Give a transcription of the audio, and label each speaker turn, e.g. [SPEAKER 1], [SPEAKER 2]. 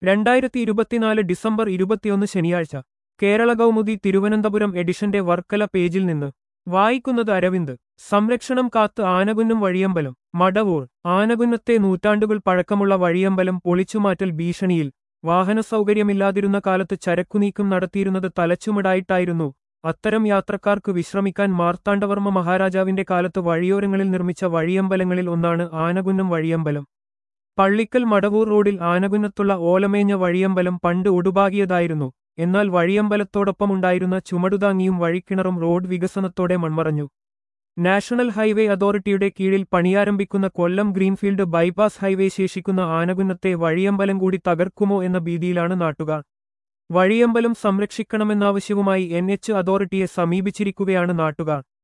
[SPEAKER 1] രണ്ടായിരത്തി ഇരുപത്തിനാല് ഡിസംബർ ഇരുപത്തിയൊന്ന് ശനിയാഴ്ച കേരള കൗമുദി തിരുവനന്തപുരം എഡിഷന്റെ വർക്കല പേജിൽ നിന്ന് വായിക്കുന്നത് അരവിന്ദ് സംരക്ഷണം കാത്ത് ആനകുന്നം വഴിയമ്പലം മടവൂർ ആനകുന്നത്തെ നൂറ്റാണ്ടുകൾ പഴക്കമുള്ള വഴിയമ്പലം പൊളിച്ചുമാറ്റൽ ഭീഷണിയിൽ വാഹനസൗകര്യമില്ലാതിരുന്ന കാലത്ത് ചരക്കുനീക്കം നടത്തിയിരുന്നത് തലച്ചുമടായിട്ടായിരുന്നു അത്തരം യാത്രക്കാർക്ക് വിശ്രമിക്കാൻ മാർത്താണ്ഡവർമ്മ മഹാരാജാവിന്റെ കാലത്ത് വഴിയോരങ്ങളിൽ നിർമ്മിച്ച വഴിയമ്പലങ്ങളിൽ ഒന്നാണ് ആനകുന്നം വഴിയമ്പലം പള്ളിക്കൽ മടവൂർ റോഡിൽ ആനകുന്നത്തുള്ള ഓലമേഞ്ഞ വഴിയമ്പലം പണ്ട് ഒടുപാകിയതായിരുന്നു എന്നാൽ വഴിയമ്പലത്തോടൊപ്പമുണ്ടായിരുന്ന ചുമടുതാങ്ങിയും വഴിക്കിണറും റോഡ് വികസനത്തോടെ മൺമറഞ്ഞു നാഷണൽ ഹൈവേ അതോറിറ്റിയുടെ കീഴിൽ പണിയാരംഭിക്കുന്ന കൊല്ലം ഗ്രീൻഫീൽഡ് ബൈപ്പാസ് ഹൈവേ ശേഷിക്കുന്ന ആനകുന്നത്തെ വഴിയമ്പലം കൂടി തകർക്കുമോ എന്ന ഭീതിയിലാണ് നാട്ടുകാർ വഴിയമ്പലം സംരക്ഷിക്കണമെന്നാവശ്യവുമായി എൻ എച്ച് അതോറിറ്റിയെ സമീപിച്ചിരിക്കുകയാണ് നാട്ടുകാർ